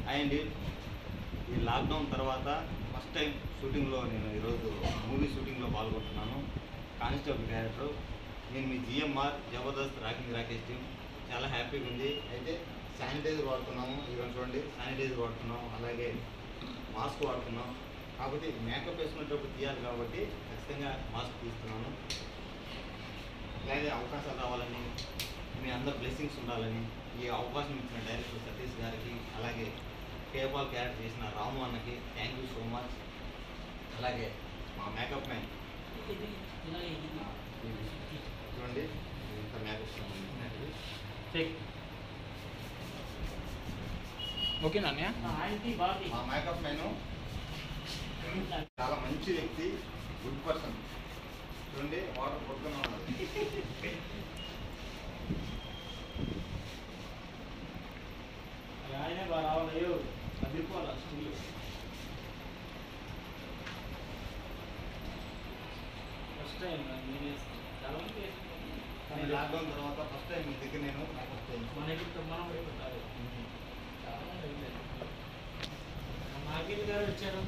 And ఈ lockdown తర్వాత first time షూటింగ్లో నేను ఈరోజు మూవీ షూటింగ్లో పాల్గొంటున్నాను కానిస్టేబుల్ క్యారెక్టర్ నేను మీ GMR Jabardasth rocking Rakesh team చాలా హ్యాపీగా ఉంది అయితే శానిటైజర్ వాడుతున్నాము ఈరోజు చూడండి శానిటైజర్ వాడుతున్నాం అలాగే మాస్క్ వాడుతున్నాం కాబట్టి మేకప్ వేసుకునేటప్పుడు తీయాలి కాబట్టి ఖచ్చితంగా మాస్క్ తీస్తున్నాను అలాగే అవకాశాలు రావాలని మీ అందరు బ్లెస్సింగ్స్ ఉండాలని ఈ అవకాశం ఇచ్చిన డైరెక్టర్ సతీష్ గారికి అలాగే కేపాల్ క్యారెక్టర్ చేసిన రాము అన్నకి థ్యాంక్ యూ సో మచ్ అలాగే మా మేకప్ మ్యాన్ ఇది ఇలా ఇది చూడండి ఇంత మేకప్ సంబంధించినది చెక్ ఓకే నాన్య ఆంటీ బాబీ మా మేకప్ మ్యాన్ చాలా మంచి వ్యక్తి గుడ్ పర్సన్ చూడండి వాటర్ కొడుతూనే ఉన్నది ఆయనే బాగా రావాలి అయ్యో అదిరిపోవాలి స్టూడియో ఫస్ట్ టైం నేను వేస్తాను చాలా మంది కానీ లాక్డౌన్ తర్వాత ఫస్ట్ టైం మీ దగ్గర నేను మేకప్ చేయించుకున్నాను మనకి మనం కూడా పెట్టాలి చాలా మంది వెళ్ళారు నాగేల్ గారు వచ్చారు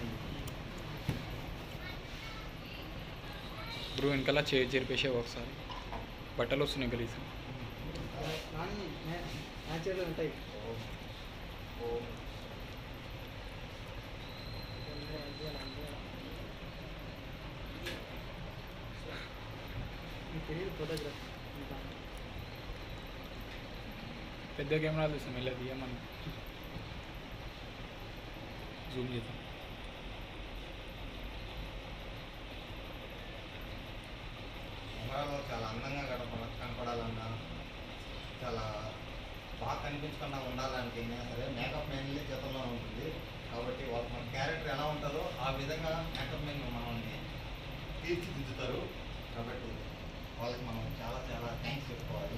బ్రూ వెనకాల చే చెరిపేసావు ఒకసారి బట్టలు వస్తున్నాయి గలీజ్ కానీ న్యాచురల్ ఉంటాయి ఓ మీకు తెలియదు ఫోటోగ్రాఫ్ ఇంకా పెద్ద కెమెరాలు చూస్తాం ఇలా తీయమని జూమ్ చేద్దాం కెమెరాలో చాలా అందంగా గడప కనపడాలన్నా చాలా బాగా కనిపించకుండా ఉండాలంటే అయినా సరే మేకప్ మ్యాన్లే చేతుల్లో ఉంటుంది కాబట్టి వాళ్ళకి మన క్యారెక్టర్ ఎలా ఉంటుందో ఆ విధంగా మేకప్ మ్యాన్ మనల్ని తీర్చిదిద్దుతారు కాబట్టి వాళ్ళకి మనం చాలా చాలా థ్యాంక్స్ చెప్పుకోవాలి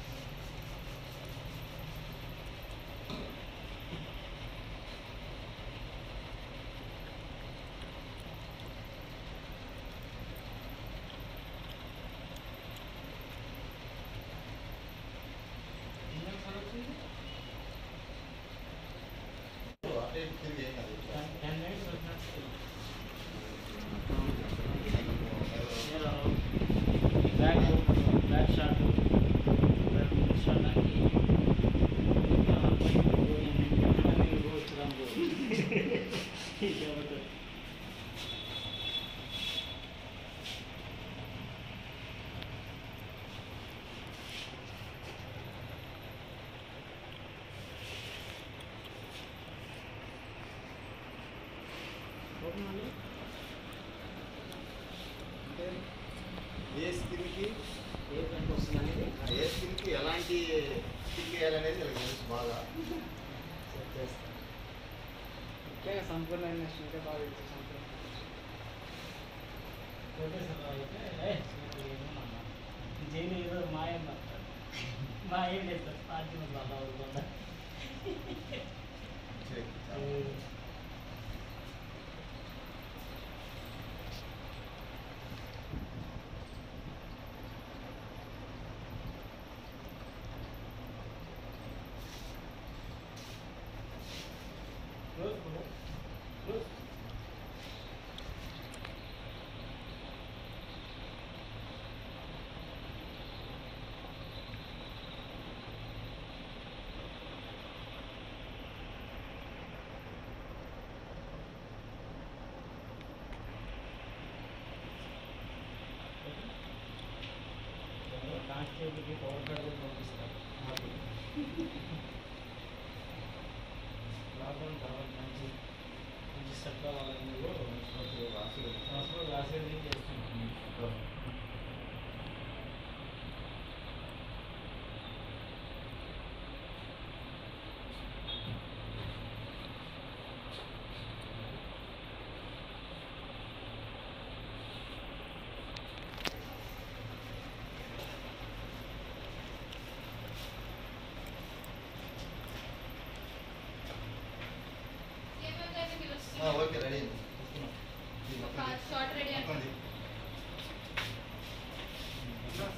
అటే ఇటు తిరిగి ఏం కాదు. టెన్ మినిట్స్ వచ్చినట్టు ఎవరు- back back shot back shot అని అంటే ఏ స్కిన్కి ఏ పనికి వస్తుంది అనేది ఏ స్కిన్కి ఎలాంటి స్కిన్ వేయాలనేది వీళ్ళకి తెలుసు బాగా సెట్ చేస్తాం ముఖ్యంగా సంపూర్ణ అంటే బాగా తెలుసు సంపూర్ణ కోటేశ్వరరావు అయితే "ఏ, నువ్వు ఏమన్నా జైలు ఏదో మాయం పడతాడు మాయం చేస్తారు పార్టీ బాగా అవుతుందా చెక్. క్లోజ్ బ్రో క్లోజ్ కానిస్టేబుల్కి పవర్ కార్డు కూడా పంపిస్తారు మాకు లాక్డౌన్ తర్వాత మంచి మంచి సెట్ అవ్వాలని మీరు హాస్పిటల్ రాసేది చేస్తున్నాం ఆ, ఓకే రెడీ అయింది. ఒక షార్ట్ రెడీ మొత్తం అనుకో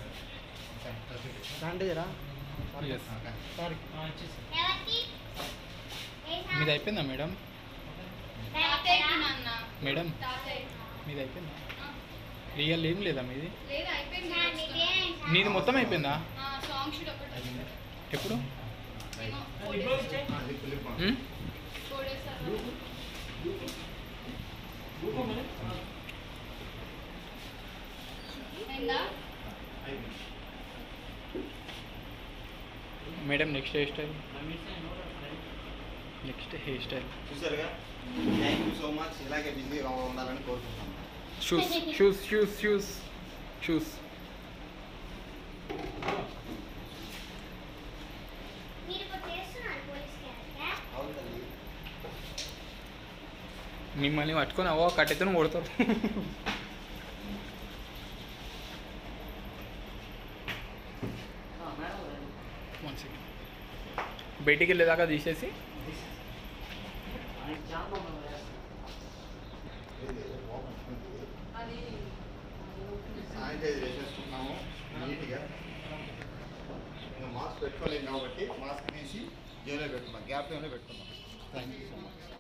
తీ. శానిటైజరా Yes. ఓకే. సారీ వచ్చేసి ఎవరికి ఏ మీది అయిపోయిందా మేడం తాతయ్య నాన్న మేడం తాతయ్య మీది అయిపోయిందా రియల్ ఏం లేదా మీది లేదు అయిపోయింది నీది మొత్తం అయిపోయిందా సాంగ్ షూట్ ఒకటి ఎప్పుడు ఏమో ఇప్పుడు ఇచ్చే అది ఫిలిప్ ఉమ్? ఫోర్ డేస్ తర్వాత అయిందా madam next hairstyle next hairstyle చూసారుగా థ్యాంక్ యూ సో మచ్ ఇలాగే బిజీగా ఉండాలని కోరుకుంటున్నాను shoes shoes shoes shoes shoes మీరు ఇప్పుడు చేస్తున్నారు పోలీస్ క్యారెక్టర్ అవును తల్లి మిమ్మల్ని పట్టుకొని అవో కట్టెతో కొడతారు వన్ సెకండ్ బయటికి వెళ్ళేదాకా తీసేసి అది శానిటైజ్ చేసేసుకున్నాము నీట్గా ఇంకా మాస్క్ పెట్టుకోలేము కాబట్టి మాస్క్ తీసి జేబులో పెట్టుకున్నాం గ్యాప్ టైంలో పెట్టుకున్నాం thank you so much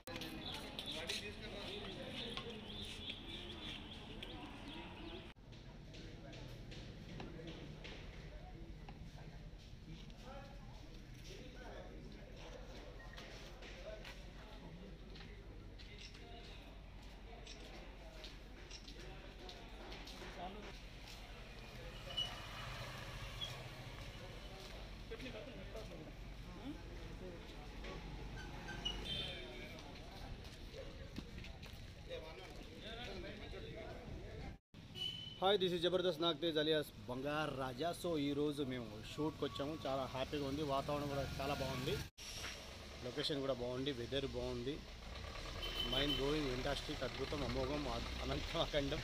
hi this is Jabardasth Nagtej alias Bangar Raja so ఈరోజు మేము షూట్కి వచ్చాము చాలా హ్యాపీగా ఉంది వాతావరణం కూడా చాలా బాగుంది లొకేషన్ కూడా బాగుంది వెదర్ బాగుంది మైండ్ బ్లోయింగ్ ఇండస్ట్రీక్ అద్భుతం అమోఘం అ- అనంతం అఖండం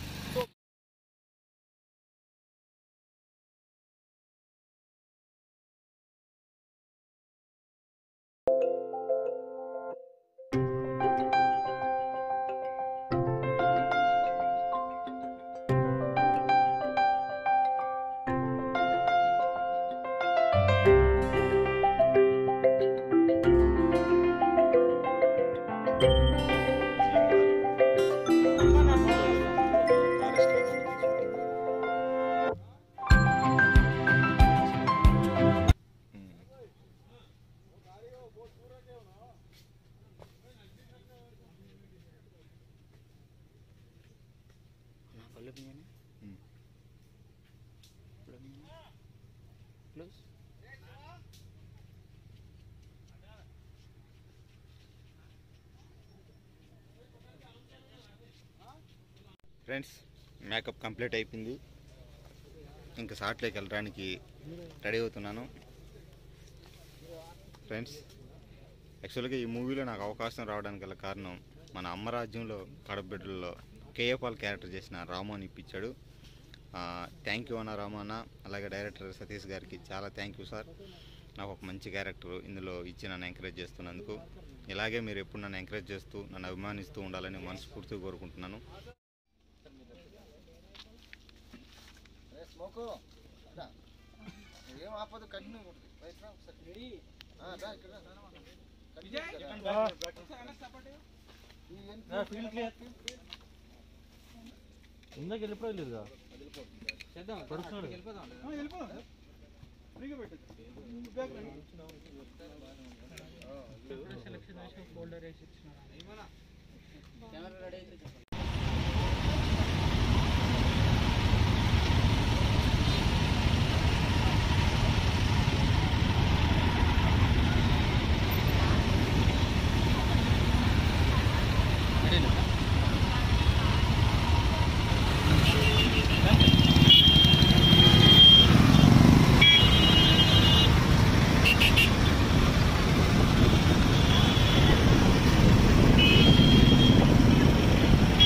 ఫ్రెండ్స్ మేకప్ కంప్లీట్ అయిపోయింది ఇంకా షార్ట్లోకి వెళ్ళడానికి రెడీ అవుతున్నాను ఫ్రెండ్స్ యాక్చువల్గా ఈ మూవీలో నాకు అవకాశం రావడానికి గల కారణం మన అమ్మరాజ్యంలో కడబిడ్డల్లో కేఏ పాల్ క్యారెక్టర్ చేసిన రాము అని ఇప్పించాడు థ్యాంక్ యూ అన్న రాము అన్న అలాగే డైరెక్టర్ సతీష్ గారికి చాలా థ్యాంక్ యూ సార్ నాకు ఒక మంచి క్యారెక్టర్ ఇందులో ఇచ్చి నన్ను ఎంకరేజ్ చేస్తున్నందుకు ఇలాగే మీరు ఎప్పుడు నన్ను ఎంకరేజ్ చేస్తూ నన్ను అభిమానిస్తూ ఉండాలని మనస్ఫూర్తిగా కోరుకుంటున్నాను స్మోకు ఏం ఆపదు కంటిన్యూ రెడీ ఇందాక వెళ్ళిపోయలేదుగా పడుతున్నాడు కెమెరా రెడీ అయితే చెప్పండి థ్యాంక్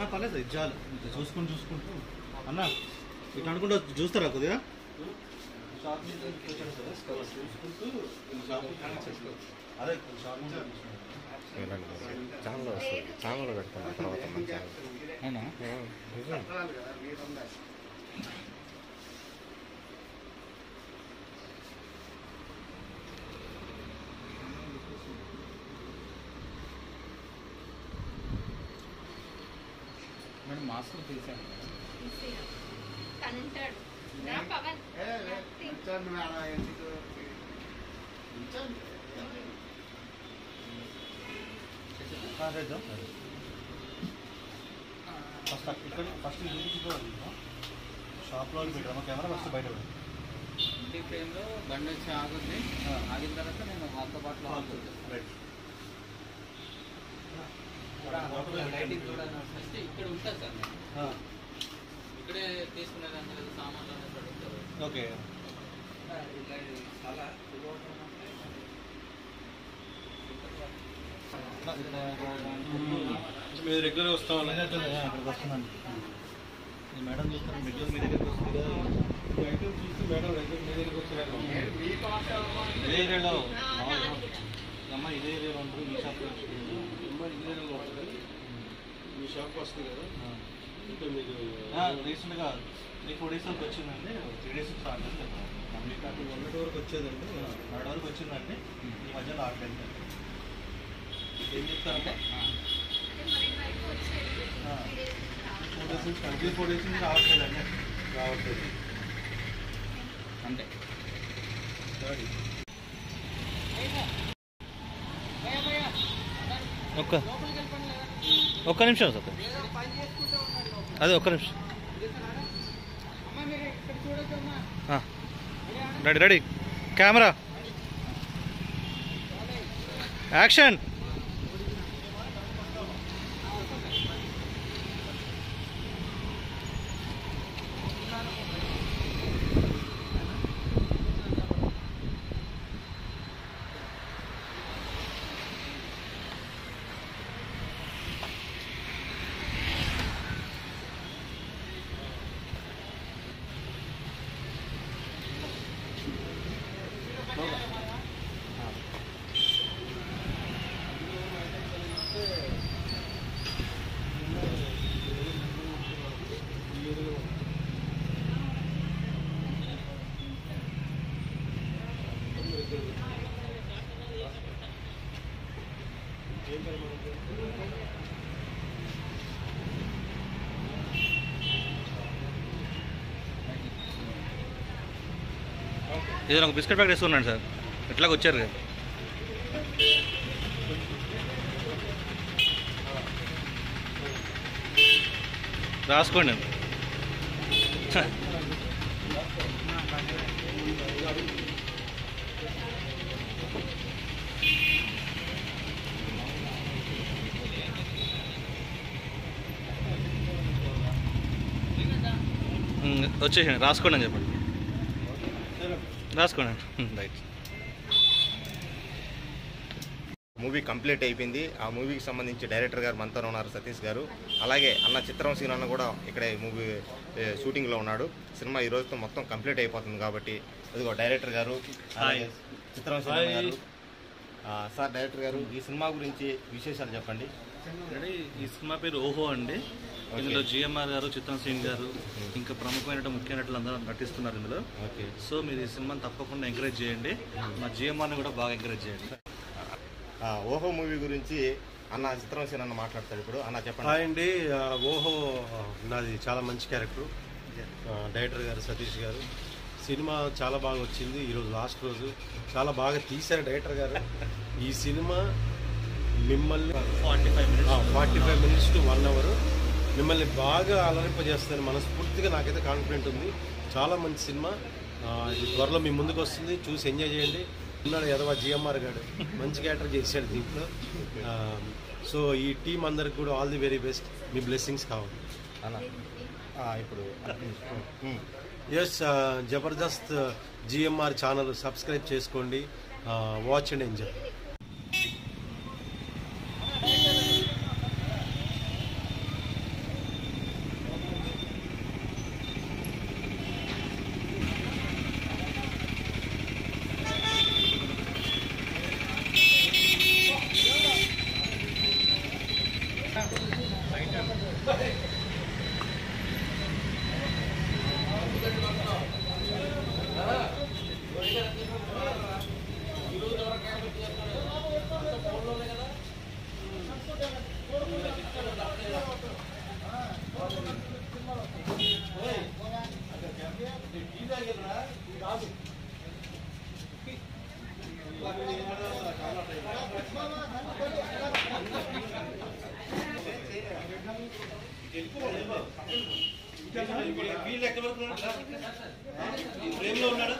ఆ, పర్లేదు ఇది చాలు ఇది చూసుకుంటూ చూసుకుంటూ అన్న ఇట్లా అనుకుంటూ చూస్తారా కొద్దిగా షాప్ నుంచి వచ్చాను కదా చూసుకుంటూ షాప్ అదే షాప్ నుంచి ఛానల్ వస్తుంది ఛానల్ పెడతాను తర్వాత మన ఛానల్ అవునా నిజం మేడం మాస్క్ తీసాను తను ఉంటాడు నా పవన్ ఫస్ట్ ఇక్కడ ఫస్ట్ ఇంటికి షాప్లో పెట్టాము కెమెరా ఫస్ట్ బయట పెట్టాము ఇంటి ఫ్రేమ్లో బండి వచ్చి ఆగుంది ఆగిన తర్వాత నేను వాళ్ళతో పాటు ఆగుతుంది రైట్ లైటింగ్ చూడాలి ఫస్ట్ ఇక్కడ ఉంటుంది సార్ నేను ఇక్కడే తీసుకునేదాన్ని కదా సామాన్లు అనేది అడుగుతారు ఓకే ఇలా చాలా మీరు రెగ్యులర్ వస్తామని అక్కడికి వస్తున్నాను ఈ మేడం చూస్తాను రెగ్యులర్ మీ దగ్గరికి వస్తుంది కదా ఈ ఐటమ్ చూస్తే మేడం రెగ్యులర్ మీ దగ్గరికి వస్తున్నారు ఇదే ఏరియాలో అమ్మ ఇదే ఏరియాలో ఉంటుంది ఈ షాప్ అమ్మ ఇదే ఏరియాలో ఉంటుంది మీ షాప్కి వస్తుంది కదా ఇంకా మీకు రీసెంట్గా త్రీ ఫోర్ డేస్ వరకు వచ్చిందండి త్రీ డేస్ స్టార్ట్ చేస్తాను మీకు అటు మొన్నటి వరకు వచ్చేదండి నాడు వరకు వచ్చిందండి ఈ మధ్య రావట్లేదు ఏం చెప్తారంటే ఫోర్ డేస్ నుంచి కంటిన్యూ ఫోర్ డేస్ నుంచి రావట్లేదండి రావట్లేదు అంతే ఒక్క ఒక్క నిమిషం సార్ అదే ఒక్క నిమిషం రెడీ రెడీ కెమెరా యాక్షన్ ఏదైనా ఒక బిస్కెట్ ప్యాకెట్ వేసుకున్నాను సార్ ఎట్లాగ వచ్చారు కదా రాసుకోండి హ. ఉమ్, వచ్చేసండి రాసుకోండి అని చెప్పండి రాసుకోండి ఉమ్, రైట్ మూవీ కంప్లీట్ అయిపోయింది ఆ మూవీకి సంబంధించి డైరెక్టర్ గారు మనతో ఉన్నారు సతీష్ గారు అలాగే అన్న చిత్రం సీన్ అన్న కూడా ఇక్కడే మూవీ ఏ, షూటింగ్లో ఉన్నాడు సినిమా ఈ రోజుతో మొత్తం కంప్లీట్ అయిపోతుంది కాబట్టి అదిగో డైరెక్టర్ గారు అలాగే చిత్రం సీన్ అన్న గారు ఆ, సార్ డైరెక్టర్ గారు ఈ సినిమా గురించి విశేషాలు చెప్పండి రెడీ ఈ సినిమా పేరు ఓహో అండి ఇందులో జిఎంఆర్ గారు చిత్రం సింగ్ గారు ఇంకా ప్రముఖమైన ముఖ్య నటులు అందరూ నటిస్తున్నారు ఇందులో ఓకే సో మీరు ఈ సినిమాని తప్పకుండా ఎంకరేజ్ చేయండి మా జిఎంఆర్ని కూడా బాగా ఎంకరేజ్ చేయండి ఆ, ఓహో మూవీ గురించి అన్న చిత్రం సీన్ అన్న మాట్లాడతాడు ఇప్పుడు అన్న చెప్పండి హాయ్ అండి ఆ, ఓహో ఆ, నాది చాలా మంచి క్యారెక్టర్ ఆ, డైరెక్టర్ గారు సతీష్ గారు సినిమా చాలా బాగా వచ్చింది ఈరోజు లాస్ట్ రోజు చాలా బాగా తీశారు డైరెక్టర్ గారు ఈ సినిమా మిమ్మల్ని forty five minutes forty five minutes to one hour మిమ్మల్ని బాగా అలరింపజేస్తుంది మనస్ఫూర్తిగా నాకైతే కాన్ఫిడెంట్ ఉంది చాలా మంచి సినిమా ఆ, ఇది త్వరలో మీ ముందుకు వస్తుంది చూసి ఎంజాయ్ చేయండి ఉన్నాడు ఎదవా జిఎంఆర్ గారు మంచి క్యారెక్టర్ చేశాడు దీంట్లో ఆ, సో ఈ టీం అందరికి కూడా ఆల్ ది వెరీ బెస్ట్ మీ బ్లెస్సింగ్స్ కావాలి అన్న ఆ, ఇప్పుడు ఉమ్. ఎస్ జబర్దస్త్ జిఎంఆర్ ఛానల్ సబ్స్క్రైబ్ చేసుకోండి వాచ్ అండ్ ఎంజాయ్ వీళ్ళు ఎక్కడ వరకు ఫ్రేమ్లో ఉన్నాడా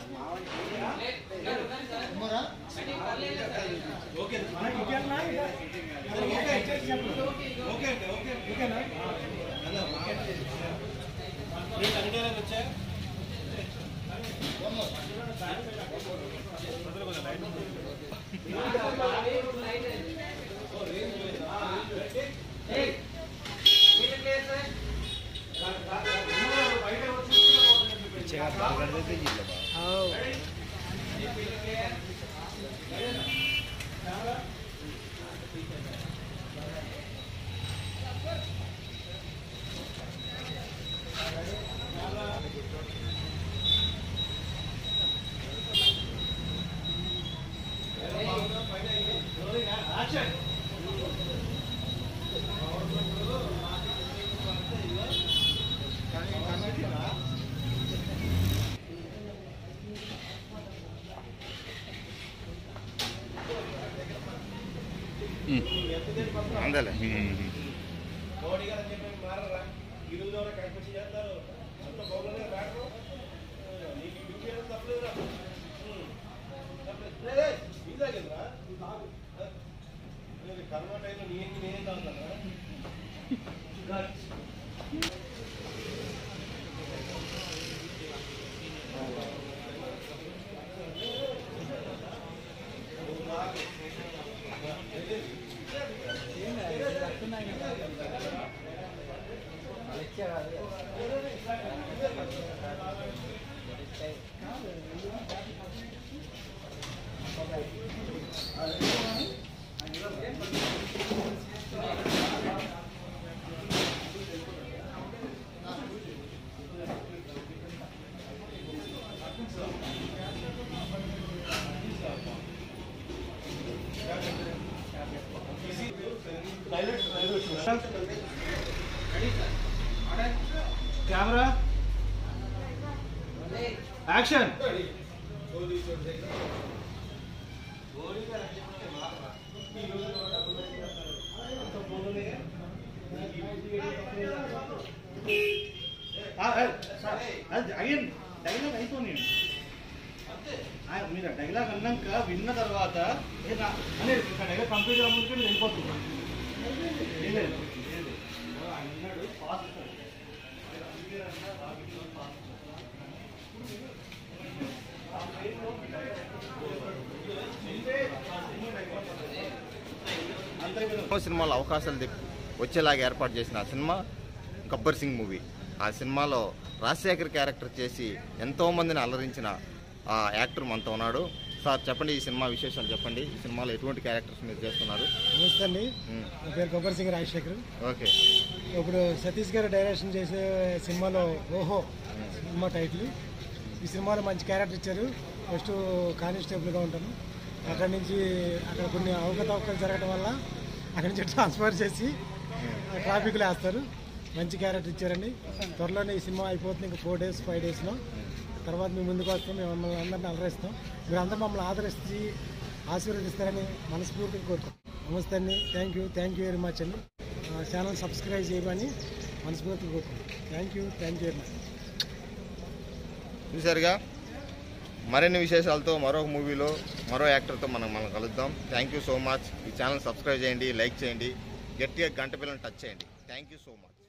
ఓకే ఓకే ఓకే అండి ఓకే ఓకేనా అలా రేపు అన్ని డైలాగ్ వచ్చా అందేలే మోడీ గారు అని చెప్పి మారరా ఈ రోజు వరకు కనిపించి చేస్తారు అంత బాగుంది రాకరు నీకు డ్యూటీ చేయడం తప్పలేదురా ఉమ్. తప్పలేదు. రే, రే, నీ తాగేదిరా? రే, కరోనా టైంలో నీ ఏంటి నేనేం తాగుతానా కెమెరా యాక్షన్ అగైన్ డైలాగ్ అయిపోయింది మీరు డైలాగ్ అన్నాక విన్న తర్వాత ఏ నా- అనేది ఇంకా డైలాగ్ కంప్లీట్ అవ్వడానికి మీరు వెళ్ళిపోతుంది ఏం లేదు ఏం లేదు. ఆయన అన్నాడు ఫాస్ట్ ఎన్నో సినిమాలో అవకాశాలు తెప్పి వచ్చేలాగా ఏర్పాటు చేసిన ఆ సినిమా గబ్బర్ సింగ్ మూవీ ఆ సినిమాలో రాజశేఖర్ క్యారెక్టర్ చేసి ఎంతో మందిని అలరించిన ఆ యాక్టర్ మనతో ఉన్నాడు సార్ చెప్పండి ఈ సినిమా విశేషాలు చెప్పండి ఈ సినిమాలో ఎటువంటి క్యారెక్టర్స్ మీరు చేస్తున్నారు నమస్తే అండి మ్మ్. నా పేరు కొబ్బరి సింగ్ రాజశేఖర్ ఓకే ఇప్పుడు సతీష్ గారు డైరెక్షన్ చేసే సినిమాలో ఓహో సినిమా టైటిల్ ఈ సినిమాలో మంచి క్యారెక్టర్ ఇచ్చారు ఫస్ట్ కానిస్టేబుల్గా ఉంటాను అక్కడి నుంచి అక్కడ కొన్ని అవకతవకలు జరగడం వల్ల అక్కడి నుంచి ట్రాన్స్ఫర్ చేసి ట్రాఫిక్లో వేస్తారు మంచి క్యారెక్టర్ ఇచ్చారండి త్వరలోనే ఈ సినిమా అయిపోతుంది ఇంకా ఫోర్ డేస్ ఫైవ్ డేస్లో తర్వాత మేము ముందుకు వస్తాం మేము మమ్మల్ని అందరిని అలరిస్తాం మీరు అందరూ మమ్మల్ని ఆదరిస్తే ఆశీర్వదిస్తారని మనస్ఫూర్తిగా కోరుతాం నమస్తే అండి thank you thank you very much అండి ఛానల్ సబ్స్క్రైబ్ చేయమని మనస్ఫూర్తిగా కోరుకుంటాం thank you thank you very much చూసారుగా మరిన్ని విశేషాలతో మరో మూవీలో మరో యాక్టర్తో మనం మనం కలుద్దాం థ్యాంక్ యూ సో మచ్ ఈ ఛానల్ సబ్స్క్రైబ్ చేయండి లైక్ చేయండి గట్టిగా గంట పిల్లలు టచ్ చేయండి థ్యాంక్ యూ సో మచ్